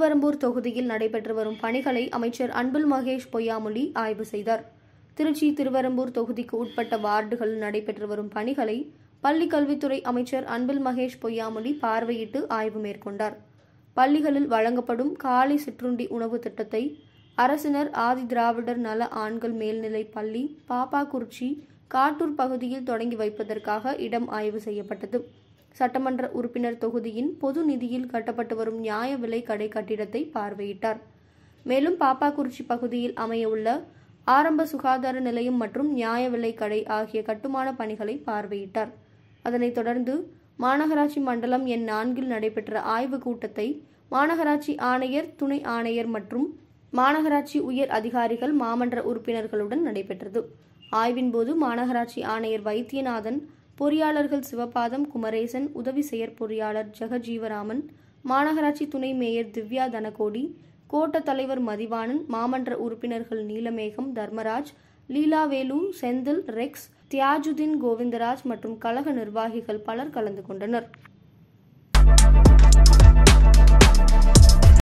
திருவெரும்பூர் தொகுதியில் நடைபெற்று வரும் பணிகளை அமைச்சர் அன்பில் மகேஷ் பொய்யாமொழி ஆய்வு செய்தார் திருச்சி திருவெரும்பூர் தொகுதிக்கு உட்பட்ட வார்டுகளில் நடைபெற்று வரும் பணிகளை பள்ளிக் கல்வித்துறை அமைச்சர் அன்பில் மகேஷ் பொய்யாமொழி பார்வையிட்டு ஆய்வு மேற்கொண்டார் பள்ளிகளில் வழங்கப்படும் காலை சிற்றுண்டி உணவு திட்டத்தை அரசினர் ஆதி திராவிடர் நல ஆண்கள் மேல்நிலைப் பள்ளி பாப்பாக்குறிச்சி காட்டூர் பகுதியில் தொடங்கி வைப்பதற்காக இடம் ஆய்வு செய்யப்பட்டது சட்டமன்ற உறுப்பினர் தொகுதியின் பொது நிதியில் கட்டப்பட்டு வரும் நியாய விலை கடை கட்டிடத்தை பார்வையிட்டார் மேலும் பாப்பாக்குறிச்சி பகுதியில் அமையவுள்ள ஆரம்ப சுகாதார நிலையம் மற்றும் நியாய விலை கடை ஆகிய கட்டுமான பணிகளை பார்வையிட்டார் அதனைத் தொடர்ந்து மாநகராட்சி மண்டலம் எண் நான்கில் நடைபெற்ற ஆய்வுக் கூட்டத்தை மாநகராட்சி ஆணையர் துணை ஆணையர் மற்றும் மாநகராட்சி உயர் அதிகாரிகள் மாமன்ற உறுப்பினர்களுடன் நடைபெற்றது ஆய்வின்போது மாநகராட்சி ஆணையர் வைத்தியநாதன் பொறியாளர்கள் சிவபாதம் குமரேசன் உதவி செயற்பொறியாளர் ஜெகஜீவராமன் மாநகராட்சி துணை மேயர் திவ்யா தனகோடி கோட்ட தலைவர் மதிவாணன் மாமன்ற உறுப்பினர்கள் நீலமேகம் தர்மராஜ் லீலாவேலு செந்தில் ரெக்ஸ் தியாஜுதீன் கோவிந்தராஜ் மற்றும் கழக நிர்வாகிகள் பலர் கலந்து கொண்டனர்